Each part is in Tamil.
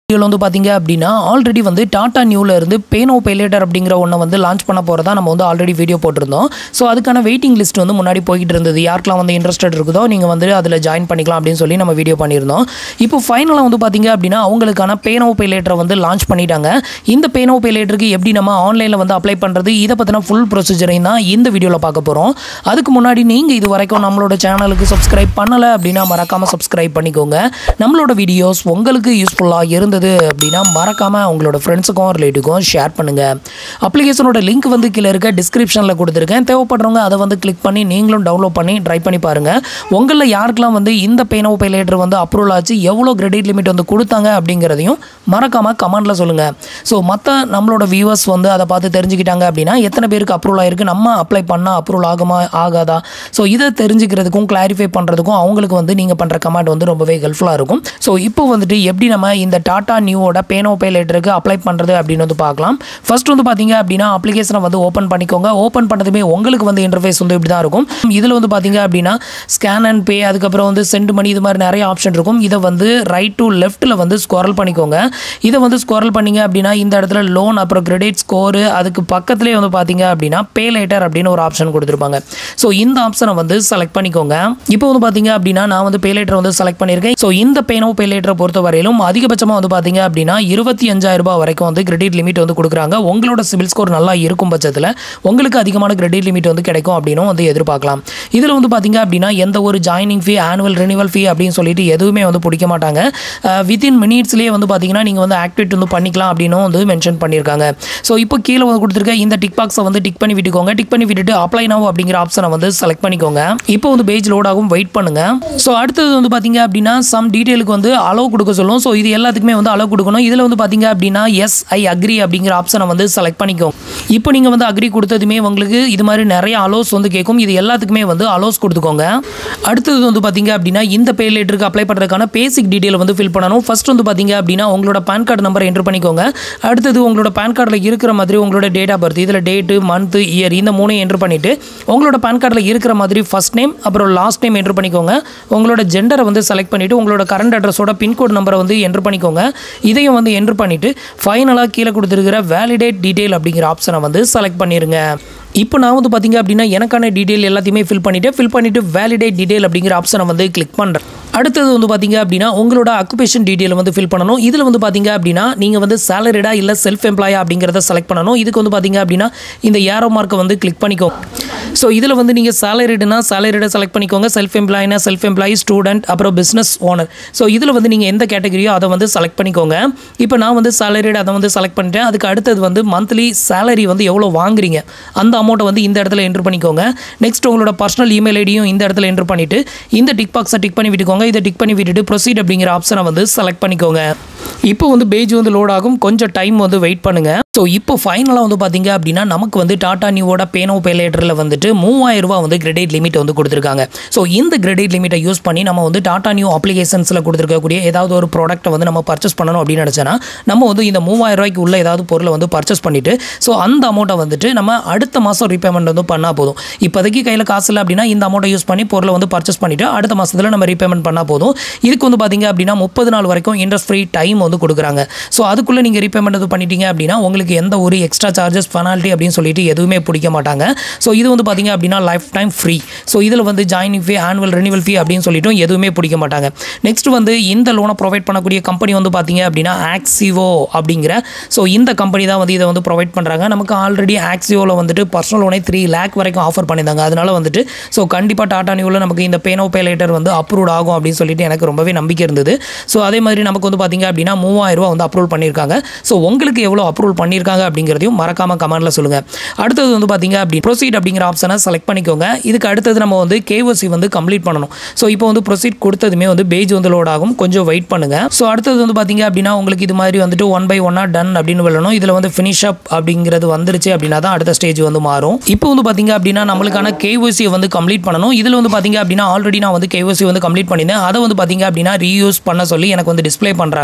வீடியோவில் வந்து பார்த்தீங்க அப்படின்னா ஆல்ரெடி வந்து டாடா நியூல இருந்து பேனோ பைலேட்டர் அப்படிங்கிற ஒன்றை வந்து லான்ச் பண்ண போகிறதா நம்ம வந்து ஆல்ரெடி வீடியோ போட்டிருந்தோம் ஸோ அதுக்கான வெயிட்டிங் லிஸ்ட் வந்து முன்னாடி போய்கிட்டு இருந்தது யாருக்கெல்லாம் வந்து இன்ட்ரெஸ்டட் இருக்குதோ நீங்கள் வந்து அதில் ஜாயின் பண்ணிக்கலாம் அப்படின்னு சொல்லி நம்ம வீடியோ பண்ணியிருந்தோம் இப்போ ஃபைனலாக வந்து பார்த்தீங்க அப்படின்னா அவங்களுக்கான பேனோ பைலேட்டரை வந்து லான்ச் பண்ணிட்டாங்க இந்த பேனோ பைலேட்டருக்கு எப்படி நம்ம ஆன்லைனில் வந்து அப்ளை பண்ணுறது இதை பற்றின ஃபுல் ப்ரொசீஜரையும் தான் இந்த வீடியோவில் பார்க்க போகிறோம் அதுக்கு முன்னாடி நீங்கள் இது வரைக்கும் நம்மளோட சேனலுக்கு சப்ஸ்கிரைப் பண்ணலை அப்படின்னா மறக்காமல் சப்ஸ்கிரைப் பண்ணிக்கோங்க நம்மளோட வீடியோஸ் உங்களுக்கு யூஸ்ஃபுல்லாக இருந்தது அப்படின்னா மறக்காமல் உங்களோட ஃப்ரெண்ட்ஸுக்கும் ரிலேட்டிவ்க்கும் ஷேர் பண்ணுங்கள் அப்ளிகேஷனோட லிங்க் வந்து கீழே இருக்க டிஸ்கிரிப்ஷனில் கொடுத்துருக்கேன் தேவைப்படுறவங்க அதை வந்து கிளிக் பண்ணி நீங்களும் டவுன்லோட் பண்ணி ட்ரை பண்ணி பாருங்கள் உங்களில் யாருக்கெல்லாம் வந்து இந்த பேனோ பைலேட்டர் வந்து அப்ரூவல் ஆச்சு எவ்வளோ கிரெடிட் லிமிட் வந்து கொடுத்தாங்க அப்படிங்கிறதையும் மறக்காமல் கமெண்ட்டில் சொல்லுங்கள் ஸோ மற்ற நம்மளோட வியூவர்ஸ் வந்து அதை பார்த்து தெரிஞ்சுக்கிட்டாங்க அப்படின்னா எத்தனை பேருக்கு அப்ரூவல் ஆயிருக்கு நம்ம அப்ளை பண்ணால் அப்ரூவல் ஆகுமா ஆகாதா ஸோ இதை தெரிஞ்சுக்கிறதுக்கும் கிளாரிஃபை பண்ணுறதுக்கும் அவங்களுக்கு வந்து நீங்கள் பண்ணுற கமெண்ட் வந்து ரொம்பவே ஹெல்ப்ஃபுல்லாக இருக்கும் ஸோ இப்போ வந்துட்டு எப்படி நம்ம இந்த டாடா நியூவோட பேனோ பே லெட்டருக்கு அப்ளை பண்ணுறது அப்படின்னு வந்து பார்க்கலாம் ஃபர்ஸ்ட் வந்து பார்த்தீங்க அப்படின்னா அப்ளிகேஷனை வந்து ஓப்பன் பண்ணிக்கோங்க ஓப்பன் பண்ணதுமே உங்களுக்கு வந்து இன்டர்ஃபேஸ் வந்து இப்படி தான் இருக்கும் இதில் வந்து பார்த்தீங்க அப்படின்னா ஸ்கேன் அண்ட் பே அதுக்கப்புறம் வந்து சென்ட் மணி இது மாதிரி நிறைய ஆப்ஷன் இருக்கும் இதை வந்து ரைட் டு லெஃப்ட்டில் வந்து ஸ்குவரல் பண்ணிக்கோங்க இதை வந்து ஸ்குவரல் பண்ணீங்க அப்படின்னா இந்த இடத்துல லோன் அப்புறம் கிரெடிட் ஸ்கோரு அதுக்கு பக்கத்துலேயே வந்து பார்த்தீங்க அப்படின்னா பே லேட்டர் அப்படின்னு ஒரு ஆப்ஷன் கொடுத்துருப்பாங்க ஸோ இந்த ஆப்ஷனை வந்து செலக்ட் பண்ணிக்கோங்க இப்போ வந்து பார்த்தீங்க அப்படின்னா நான் வந்து பே லேட்டர் வந்து செலக்ட் பண்ணியிருக்கேன் ஸோ இந்த பேனோ பே லேட்டரை பொறுத்த வரையிலும் அதிகபட்சமாக வந்து பார்த்தீங்க அப்படின்னா இருபத்தி அஞ்சாயிரம் ரூபாய் வரைக்கும் வந்து கிரெடிட் லிமிட் வந்து கொடுக்குறாங்க உங்களோட சிபில் ஸ்கோர் நல்லா இருக்கும் பட்சத்தில் உங்களுக்கு அதிகமான கிரெடிட் லிமிட் வந்து கிடைக்கும் அப்படின்னும் வந்து எதிர்பார்க்கலாம் இதில் வந்து பார்த்தீங்க அப்படின்னா எந்த ஒரு joining fee annual renewal fee அப்படின்னு சொல்லிட்டு எதுவுமே வந்து பிடிக்க மாட்டாங்க வித்தின் மினிட்ஸ்லேயே வந்து பார்த்தீங்கன்னா நீங்கள் வந்து ஆக்டிவேட் வந்து பண்ணிக்கலாம் அப்படின்னும் வந்து மென்ஷன் பண்ணியிருக்காங்க ஸோ இப்போ கீழே வந்து கொடுத்துருக்க இந்த டிக் பாக்ஸை வந்து டிக் பண்ணி விட்டுக்கோங்க டிக் பண்ணி விட்டுட்டு அப்ளை நவ் அப்படிங்கிற ஆப்ஷனை வந்து செலக்ட் பண்ணிக்கோங்க இப்போ வந்து பேஜ் லோட் ஆகும் வெயிட் பண்ணுங்க ஸோ அடுத்தது வந்து பார்த்தீங்க அப்படின்னா சம் டீட்டெயிலுக்கு வந்து அலோவ் கொடுக்க சொல்லும் ஸோ இது எல்லாத்துக்குமே வந்து அலோவ் கொடுக்கணும் இதில் வந்து பார்த்தீங்க அப்படின்னா எஸ் ஐ அக்ரி அப்படிங்கிற ஆப்ஷனை வந்து செலக்ட் பண்ணிக்கோங்க இப்போ நீங்கள் வந்து அக்ரி கொடுத்ததுமே உங்களுக்கு இது மாதிரி நிறைய அலோஸ் வந்து கேட்கும் இது எல்லாத்துக்குமே வந்து அலோஸ் கொடுத்துக்கோங்க அடுத்தது வந்து பார்த்தீங்க அப்படின்னா இந்த பே லேட்டருக்கு அப்ளை பண்ணுறதுக்கான பேசிக் டீட்டெயில் வந்து ஃபில் பண்ணணும் ஃபர்ஸ்ட் வந்து பார்த்தீங்க அப்படின்னா உங்களோட பேன் கார்டு நம்பர் என்ட்ரு பண்ணிக்கோங்க அடுத்தது உங்களோட பேன் கார்டில் இருக்கிற மாதிரி உங்களோட டேட் ஆஃப் பர்த் இதில் டேட்டு மந்த் இயர் இந்த மூணையும் என்ட்ரு பண்ணிவிட்டு உங்களோட பேன் கார்டில் இருக்கிற மாதிரி ஃபர்ஸ்ட் நேம் அப்புறம் லாஸ்ட் நேம் என்ட்ரு பண்ணிக்கோங்க உங்களோட ஜெண்டரை வந்து செலக்ட் பண்ணிவிட்டு உங்களோட கரண்ட் அட்ரஸோட பின்கோட் நம்பரை வந்து என்ட்ரு பண்ணிக்கோங்க இதையும் வந்து என்ட்ரு பண்ணிவிட்டு ஃபைனலாக கீழே கொடுத்துருக்கிற வேலிடேட் டீட்டெயில் அப்படிங்கிற ஆப்ஷனை வந்து செலக்ட் பண்ணிடுங்க இப்போ நான் வந்து பார்த்தீங்க அப்படின்னா எனக்கான டீட்டெயில் எல்லாத்தையுமே ஃபில் பண்ணிவிட்டு ஃபில் பண்ணிவிட்டு வேலிடேட் டீட்டெயில் அப்படிங்கிற ஆப்ஷனை வந்து கிளிக் பண்ணுறேன் அடுத்தது வந்து பார்த்தீங்க அப்படின்னா உங்களோட அக்குபேஷன் டீட்டெயில் வந்து ஃபில் பண்ணணும் இதில் வந்து பார்த்தீங்க அப்படின்னா நீங்கள் வந்து சேலரிடா இல்லை செல்ஃப் எம்ப்ளாயா அப்படிங்கிறத செலக்ட் பண்ணணும் இதுக்கு வந்து பார்த்தீங்க அப்படின்னா இந்த ஏரோ மார்க்கை வந்து கிளிக் பண்ணிக்கோங்க ஸோ இதில் வந்து நீங்கள் சேலரிடுனா சேலரிடை செலக்ட் பண்ணிக்கோங்க செல்ஃப் எம்ப்ளாயினா செல்ஃப் எம்ப்ளாயி ஸ்டூடெண்ட் அப்புறம் பிஸ்னஸ் ஓனர் ஸோ இதில் வந்து நீங்கள் எந்த கேட்டகரியோ அதை வந்து செலக்ட் பண்ணிக்கோங்க இப்போ நான் வந்து சேலரிடு அதை வந்து செலக்ட் பண்ணிட்டேன் அதுக்கு அடுத்தது வந்து மந்த்லி சேலரி வந்து எவ்வளோ வாங்குறீங்க அந்த அமௌண்ட்டை வந்து இந்த இடத்துல என்ட்ரு பண்ணிக்கோங்க நெக்ஸ்ட் உங்களோட பர்சனல் இமெயில் ஐடியும் இந்த இடத்துல என்ட்ரு பண்ணிவிட்டு இந்த டிக் பாக்ஸை டிக் பண்ணி விட்டுக்கோங்க இதை டிக் பண்ணி விட்டுட்டு ப்ரொசீட் அப்படிங்கிற ஆப்ஷனை வந்து செலக்ட் பண்ணிக்கோங்க இப்போ வந்து பேஜ் வந்து லோட் ஆகும் கொஞ்சம் டைம் வந்து வெயிட் பண்ணுங்க ஸோ இப்போ ஃபைனலாக வந்து பார்த்தீங்க அப்படின்னா நமக்கு வந்து டாடா நியூவோட பேனோ பேலேட்டரில் வந்துட்டு மூவாயிரம் ரூபாய் வந்து கிரெடிட் லிமிட் வந்து கொடுத்துருக்காங்க ஸோ இந்த கிரெடிட் லிமிட்டை யூஸ் பண்ணி நம்ம வந்து டாடா நியூ அப்ளிகேஷன்ஸில் கொடுத்துருக்கக்கூடிய ஏதாவது ஒரு ப்ராடக்ட்டை வந்து நம்ம பர்ச்சேஸ் பண்ணணும் அப்படின்னு நினச்சோன்னா நம்ம வந்து இந்த மூவாயிரம் ரூபாய்க்கு உள்ள ஏதாவது பொருளை வந்து பர்ச்சேஸ் பண்ணிட்டு ஸோ அந்த அமௌண்ட்டை வந்துட்டு நம்ம அடுத்த மாதம் ரீபேமெண்ட் வந்து பண்ணால் போதும் இப்போதைக்கு கையில் காசு இல்லை அப்படின்னா இந்த அமௌண்ட்டை யூஸ் பண்ணி பொருளை வந்து பர்ச்சேஸ் பண்ணிட்டு அடுத்த மாதத்தில் நம்ம ரீபேமெண்ட் பண்ணால் போதும் இதுக்கு வந்து பார்த்தீங்க அப்படின்னா முப்பது நாள் வரைக்கும் இன்ட்ரெஸ்ட் ஃப்ரீ டைம் வந்து கொடுக்குறாங்க ஸோ அதுக்குள்ளே நீங்கள் ரீபேமெண்ட் வந்து பண்ணிட்டீங்க அப்படின்னா உங்களுக்கு எந்த ஒரு எக்ஸ்ட்ரா சார்ஜஸ் பெனால்ட்டி அப்படின்னு சொல்லிட்டு எதுவுமே பிடிக்க மாட்டாங்க ஸோ இது வந்து பார்த்தீங்க அப்படின்னா லைஃப் டைம் ஃப்ரீ ஸோ இதில் வந்து joining fee annual renewal fee அப்படின்னு சொல்லிட்டும் எதுவுமே பிடிக்க மாட்டாங்க நெக்ஸ்ட் வந்து இந்த லோனை ப்ரொவைட் பண்ணக்கூடிய கம்பெனி வந்து பார்த்தீங்க அப்படின்னா ஆக்சிவோ அப்படிங்கிற ஸோ இந்த கம்பெனி தான் வந்து இதை வந்து ப்ரொவைட் பண்ணுறாங்க நமக்கு ஆல்ரெடி ஆக்சிவோவில் வந்துட்டு பர்சனல் லோனை த்ரீ லேக் வரைக்கும் ஆஃபர் பண்ணியிருந்தாங்க அதனால வந்துட்டு ஸோ கண்டிப்பாக டாடா நியூவில் நமக்கு இந்த பேனோ பே லேட்டர் வந்து அப்ரூவ் ஆகும் அப்படின்னு சொல்லிட்டு எனக்கு ரொம்பவே நம்பிக்கை இருந்தது ஸோ அதே மாதிரி நமக்கு வந்து பார்த்தீங்க அப்படின்னா மூவாயிரம் ரூபா வந்து அப்ரூவல் பண்ணியிருக்காங்க ஸோ உங்களுக்கு எவ்வளோ அப்ரூவல் பண்ணியிருக்காங்க அப்படிங்கிறதையும் மறக்காமல் கமெண்ட்டில் சொல்லுங்கள் அடுத்தது வந்து பார்த்தீங்க அப்படி ப்ரொசீட் அப்படிங்கிற ஆப்ஷனை செலக்ட் பண்ணிக்கோங்க இதுக்கு அடுத்தது நம்ம வந்து கேஓசி வந்து கம்ப்ளீட் பண்ணணும் ஸோ இப்போ வந்து ப்ரொசீட் கொடுத்ததுமே வந்து பேஜ் வந்து லோட் ஆகும் கொஞ்சம் வெயிட் பண்ணுங்கள் ஸோ அடுத்தது வந்து பார்த்தீங்க அப்படின்னா உங்களுக்கு இது மாதிரி வந்துட்டு ஒன் பை ஒன்னாக டன் அப்படின்னு சொல்லணும் இதில் வந்து ஃபினிஷ் அப் அப்படிங்கிறது வந்துருச்சு அப்படின்னா தான் அடுத்த ஸ்டேஜ் வந்து மாறும் இப்போ வந்து பார்த்தீங்க அப்படின்னா நம்மளுக்கான கேஓசியை வந்து கம்ப்ளீட் பண்ணணும் இதில் வந்து பார்த்தீங்க அப்படின்னா ஆல்ரெடி நான் வந்து கேஓசி வந்து கம்ப்ளீட் பண்ணியிருந்தேன் அதை வந்து பார்த்தீங்க அப்படின்னா ரீயூஸ் பண்ண சொல்லி எனக்கு வந்து டிஸ்ப்ளே பண்ணுறாங்க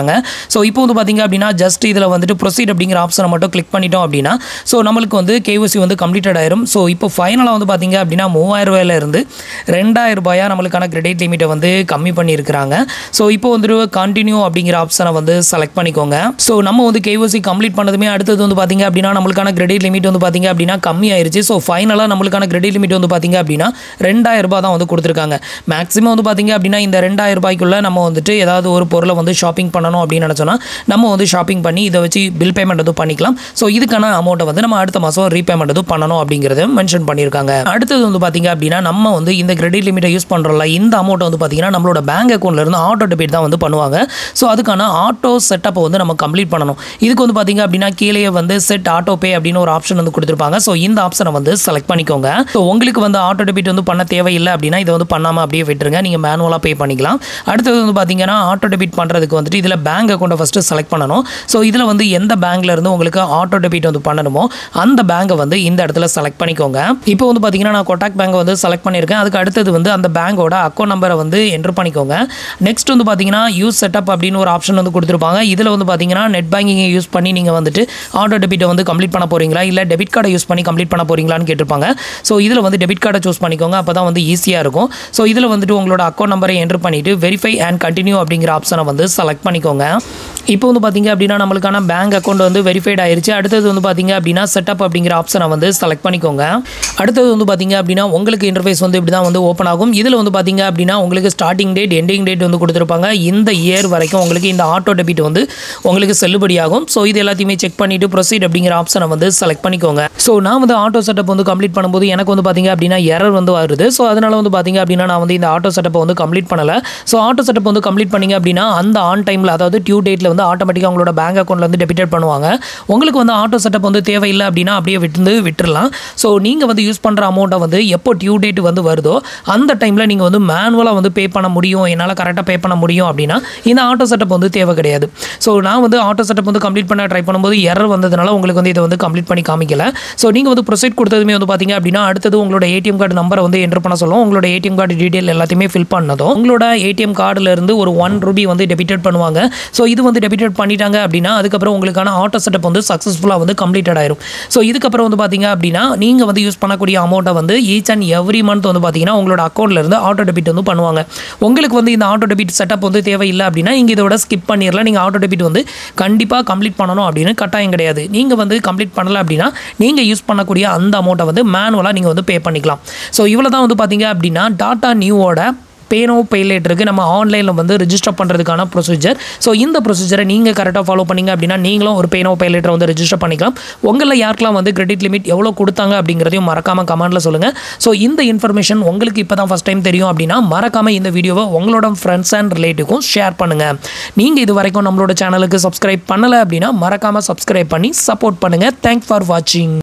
ஸோ இப்போ வந்து பார்த்தீங்க அப்படின்னா ஜஸ்ட் இதில் வந்துட்டு ப்ரொசீட் அப்படிங்கிற ஆப்ஷனை மட்டும் கிளிக் பண்ணிட்டோம் அப்படின்னா ஸோ நம்மளுக்கு வந்து கேஒசி வந்து கம்ப்ளீட்டட் ஆயிரும் ஸோ இப்போ ஃபைனலாக வந்து பார்த்தீங்க அப்படின்னா மூவாயிரம் ரூபாயிலேருந்து ரெண்டாயிரம் ரூபாயாக நம்மளுக்கான கிரெடிட் லிமிட்டை வந்து கம்மி பண்ணியிருக்கிறாங்க ஸோ இப்போ வந்துட்டு கண்டினியூ அப்படிங்கிற ஆப்ஷனை வந்து செலக்ட் பண்ணிக்கோங்க ஸோ நம்ம வந்து கேஒசி கம்ப்ளீட் பண்ணதுமே அடுத்தது வந்து பார்த்தீங்க அப்படின்னா நம்மளுக்கான கிரெடிட் லிமிட் வந்து பார்த்தீங்க அப்படின்னா கம்மி ஆயிருச்சு ஸோ ஃபைனலாக நம்மளுக்கான கிரெடிட் லிமிட் வந்து பார்த்தீங்க அப்படின்னா ரெண்டாயிரம் ரூபாய் தான் வந்து கொடுத்துருக்காங்க மேக்ஸிமம் வந்து பார்த்தீங்க அப்படின்னா இந்த ரெண்டாயிரம் ரூபாய்க்குள்ள நம்ம வந்துட்டு ஏதாவது ஒரு பொருளை வந்து ஷாப்பிங் பண்ணணும் அப்படின்னு நினச்சோன்னா நம்ம வந்து ஷாப்பிங் பண்ணி இதை வச்சு பில் பேமெண்ட் வந்து பண்ணிக்கலாம் ஸோ இதுக்கான அமௌண்ட்டை வந்து நம்ம அடுத்த மாதம் ரீபேமெண்ட் வந்து பண்ணணும் அப்படிங்கிறத மென்ஷன் பண்ணியிருக்காங்க அடுத்தது வந்து பார்த்தீங்க அப்படின்னா நம்ம வந்து இந்த கிரெடிட் லிமிட்டை யூஸ் பண்ணுறோம்ல இந்த அமௌண்ட்டை வந்து பார்த்தீங்கன்னா நம்மளோட பேங்க் அக்கௌண்ட்லேருந்து ஆட்டோ டெபிட் தான் வந்து பண்ணுவாங்க ஸோ அதுக்கான ஆட்டோ செட்டப்பை வந்து நம்ம கம்ப்ளீட் பண்ணணும் இதுக்கு வந்து பார்த்தீங்க அப்படின்னா கீழே வந்து செட் ஆட்டோ பே அப்படின்னு ஒரு ஆப்ஷன் வந்து கொடுத்துருப்பாங்க ஸோ இந்த ஆப்ஷனை வந்து செலக்ட் பண்ணிக்கோங்க ஸோ உங்களுக்கு வந்து ஆட்டோ டெபிட் வந்து பண்ண தேவையில்லை அப்படின்னா இதை வந்து பண்ணாமல் அப்படியே விட்டுருங்க நீங்கள் மேனுவலாக பே பண்ணிக்கலாம் அடுத்தது வந்து பார்த்தீங்கன்னா ஆட்டோ டெபிட் பண்ணுறதுக்கு வந்துட்டு இதில் பேங்க் அக்கௌண்ட்டை ஃபஸ்ட்டு செலக்ட் பண்ணணும் ஸோ இதில் வந்து எந்த பேங்க்ல இருந்து உங்களுக்கு ஆட்டோ டெபிட் வந்து பண்ணணுமோ அந்த பேங்கை வந்து இந்த இடத்துல செலக்ட் பண்ணிக்கோங்க இப்போ வந்து பார்த்தீங்கன்னா நான் கொட்டாக் பேங்கை வந்து செலக்ட் பண்ணியிருக்கேன் அதுக்கு அடுத்தது வந்து அந்த பேங்கோட அக்கௌண்ட் நம்பரை வந்து என்ட்ரு பண்ணிக்கோங்க நெக்ஸ்ட் வந்து பார்த்தீங்கன்னா யூஸ் செட்டப் அப்படின்னு ஒரு ஆப்ஷன் வந்து கொடுத்துருப்பாங்க இதில் வந்து பார்த்தீங்கன்னா நெட் பேங்கிங்கை யூஸ் பண்ணி நீங்கள் வந்துட்டு ஆட்டோ டெபிட்டை வந்து கம்ப்ளீட் பண்ண போகிறீங்களா இல்லை டெபிட் கார்டை யூஸ் பண்ணி கம்ப்ளீட் பண்ண போகிறீங்களான்னு கேட்டிருப்பாங்க ஸோ இதில் வந்து டெபிட் கார்டை சூஸ் பண்ணிக்கோங்க அப்போ தான் வந்து ஈஸியாக இருக்கும் ஸோ இதில் வந்துட்டு உங்களோட அக்கௌண்ட் நம்பரை என்ட்ரு பண்ணிவிட்டு வெரிஃபை அண்ட் கண்டினியூ அப்படிங்கிற ஆப்ஷனை வந்து செலக்ட் பண்ணிக்கோங்க இப்போ வந்து பார்த்தீங்க அப்படின்னா நம்மளுக்கான பேங்க் அக்கௌண்ட் வந்து வெரிஃபைட் ஆயிருச்சு அடுத்தது வந்து பார்த்தீங்க அப்படின்னா செட்டப் அப்படிங்கிற ஆப்ஷனை வந்து செலக்ட் பண்ணிக்கோங்க அடுத்தது வந்து பார்த்தீங்க அப்படின்னா உங்களுக்கு இன்டர்ஃபேஸ் வந்து இப்படி தான் வந்து ஓப்பன் ஆகும் இதில் வந்து பார்த்தீங்க அப்படின்னா உங்களுக்கு ஸ்டார்டிங் டேட் எண்டிங் டேட் வந்து கொடுத்துருப்பாங்க இந்த இயர் வரைக்கும் உங்களுக்கு இந்த ஆட்டோ டெபிட் வந்து உங்களுக்கு செல்லுபடியாகும் ஸோ இது எல்லாத்தையுமே செக் பண்ணிவிட்டு ப்ரொசீட் அப்படிங்கிற ஆப்ஷனை வந்து செலக்ட் பண்ணிக்கோங்க ஸோ நான் வந்து ஆட்டோ செட்டப் வந்து கம்ப்ளீட் பண்ணும்போது எனக்கு வந்து பார்த்தீங்க அப்படின்னா எரர் வந்து வருது ஸோ அதனால வந்து பார்த்தீங்க அப்படின்னா நான் வந்து இந்த ஆட்டோ செட்டப்பை வந்து கம்ப்ளீட் பண்ணலை ஸோ ஆட்டோ செட்டப் வந்து கம்ப்ளீட் பண்ணீங்க அப்படின்னா அந்த ஆன் டைமில் அதாவது டியூ டேட்டில் வந்து ஆட்டோமேட்டிக்காக உங்களோட பேங்க் அக்கௌண்ட்ல வந்து டெபிட்டட் பண்ணுவாங்க உங்களுக்கு வந்து ஆட்டோ செட்டப் வந்து தேவையில்லை அப்படின்னா அப்படியே விட்டு விட்டுறலாம் ஸோ நீங்கள் வந்து யூஸ் பண்ணுற அமௌண்ட்டை வந்து எப்போ டியூ டேட் வந்து வருதோ அந்த டைமில் நீங்கள் வந்து மேனுவலாக வந்து பே பண்ண முடியும் என்னால் கரெக்டாக பே பண்ண முடியும் அப்படின்னா இந்த ஆட்டோ செட்டப் வந்து தேவை கிடையாது ஸோ நான் வந்து ஆட்டோ செட்டப் வந்து கம்ப்ளீட் பண்ண ட்ரை பண்ணும்போது எரர் வந்ததுனால உங்களுக்கு வந்து இதை வந்து கம்ப்ளீட் பண்ணி காமிக்கல ஸோ நீங்கள் வந்து ப்ரொசீட் கொடுத்ததுமே வந்து பார்த்தீங்க அப்படின்னா அடுத்தது உங்களோட ஏடிஎம் கார்டு நம்பரை வந்து என்டர் பண்ண சொல்லும் உங்களோட ஏடிஎம் கார்டு டீட்டெயில் எல்லாத்தையுமே ஃபில் பண்ணதும் உங்களோட ஏடிஎம் கார்டுல இருந்து ஒரு ஒன் ரூபி வந்து டெபிட்டட் பண்ணுவாங்க ஸோ இது வந்து டெபிட்டட் பண்ணிட்டாங்க அப்படின்னா அதுக்கப்புறம் உங்களுக்கான ஆட்டோ செட்டப் வந்து சக்ஸஸ்ஃபுல்லாக வந்து கம்ப்ளீட்டட் ஆயிரும் ஸோ இதுக்கப்புறம் வந்து பார்த்தீங்க அப்படின்னா நீங்கள் வந்து யூஸ் பண்ணக்கூடிய அமௌண்ட்டை வந்து ஈச் அண்ட் எவ்ரி மந்த் வந்து பார்த்தீங்கன்னா உங்களோட அக்கௌண்ட்ல இருந்து ஆட்டோ டெபிட் வந்து பண்ணுவாங்க உங்களுக்கு வந்து இந்த ஆட்டோ டெபிட் செட்டப் வந்து தேவையில்லை அப்படின்னா நீங்கள் இதோட ஸ்கிப் பண்ணிடலாம் நீங்கள் ஆட்டோ டெபிட் வந்து கண்டிப்பாக கம்ப்ளீட் பண்ணணும் அப்படின்னு கட்டாயம் கிடையாது நீங்கள் வந்து கம்ப்ளீட் பண்ணல அப்படின்னா நீங்கள் யூஸ் பண்ணக்கூடிய அந்த அமௌண்ட்டை வந்து மேனுவலாக நீங்கள் வந்து பே பண்ணிக்கலாம் ஸோ இவ்வளோ தான் வந்து பார்த்தீங்க அப்படின்னா டாட்டா நியூவோட பேனோ பேலேட்டருக்கு நம்ம ஆன்லைனில் வந்து ரிஜிஸ்டர் பண்ணுறதுக்கான ப்ரொசீஜர் ஸோ இந்த ப்ரொசீஜரை நீங்கள் கரெக்டாக ஃபாலோ பண்ணீங்க அப்படின்னா நீங்களும் ஒரு பேனோ பேலேட்டரை வந்து ரிஜிஸ்டர் பண்ணிக்கலாம் உங்களில் யாருக்கெல்லாம் வந்து கிரெடிட் லிமிட் எவ்வளோ கொடுத்தாங்க அப்படிங்கிறதையும் மறக்காமல் கமெண்ட்டில் சொல்லுங்கள் ஸோ இந்த இன்ஃபர்மேஷன் உங்களுக்கு இப்போ தான் ஃபஸ்ட் டைம் தெரியும் அப்படின்னா மறக்காமல் இந்த வீடியோவை உங்களோட ஃப்ரெண்ட்ஸ் அண்ட் ரிலேட்டிவ்க்கும் ஷேர் பண்ணுங்கள் நீங்கள் இது வரைக்கும் நம்மளோட சேனலுக்கு சப்ஸ்கிரைப் பண்ணலை அப்படின்னா மறக்காமல் சப்ஸ்கிரைப் பண்ணி சப்போர்ட் பண்ணுங்கள் தேங்க்ஸ் ஃபார் வாட்சிங்